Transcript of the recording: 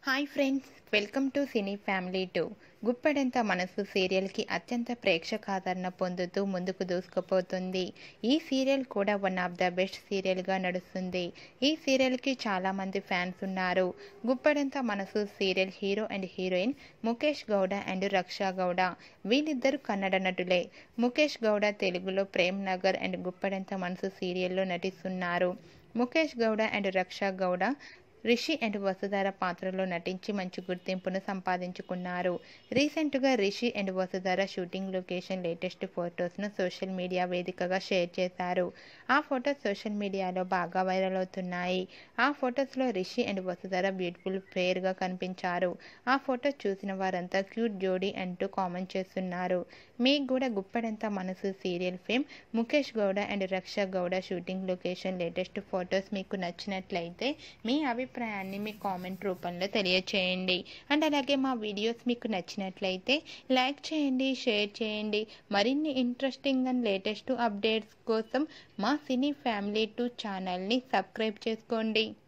hi friends welcome to cine family two Guppedantha Manasu సీరియల్కి అత్యంత ప్రేక్షకాదరణ పొందుతూ ముందుకు దూసుకుపోతుంది ఈ సీరియల్ కూడా వన్ ఆఫ్ ద బెస్ట్ సీరియల్గా నడుస్తుంది ఈ సీరియల్కి చాలామంది ఫ్యాన్స్ ఉన్నారు Guppedantha Manasu serial hero and heroine Mukesh Gowda and Raksha Gowda వీళ్ళిద్దరు కన్నడ నటులే ముఖేష్ గౌడ తెలుగులో ప్రేమ్ నగర్ అండ్ గుప్పెడంత మనసు సీరియల్లో నటిస్తున్నారు ముఖేష్ గౌడ అండ్ రక్షా గౌడ రిషి అండ్ వసుధార పాత్రలో నటించి మంచి గుర్తింపును సంపాదించుకున్నారు రీసెంట్గా Rishi and Vasudhara shooting location latest ఫొటోస్ను సోషల్ మీడియా వేదికగా షేర్ చేశారు ఆ ఫొటోస్ సోషల్ మీడియాలో బాగా వైరల్ అవుతున్నాయి ఆ ఫొటోస్లో రిషి అండ్ వసుధార బ్యూటిఫుల్ పేర్గా కనిపించారు ఆ ఫొటోస్ చూసిన వారంతా క్యూట్ జోడీ అంటూ కామెంట్ చేస్తున్నారు మీకు కూడా Guppedantha Manasu serial fame Mukesh Gowda and Raksha Gowda shooting location latest photos మీకు నచ్చినట్లయితే మీ అభిప్రాయాన్ని మీ కామెంట్ రూపంలో తెలియచేయండి అండ్ అలాగే మా వీడియోస్ మీకు నచ్చినట్లయితే లైక్ చేయండి షేర్ చేయండి మరిన్ని ఇంట్రెస్టింగ్ అండ్ లేటెస్ట్ అప్డేట్స్ కోసం మా సినీ ఫ్యామిలీ టూ ఛానల్ని సబ్స్క్రైబ్ చేసుకోండి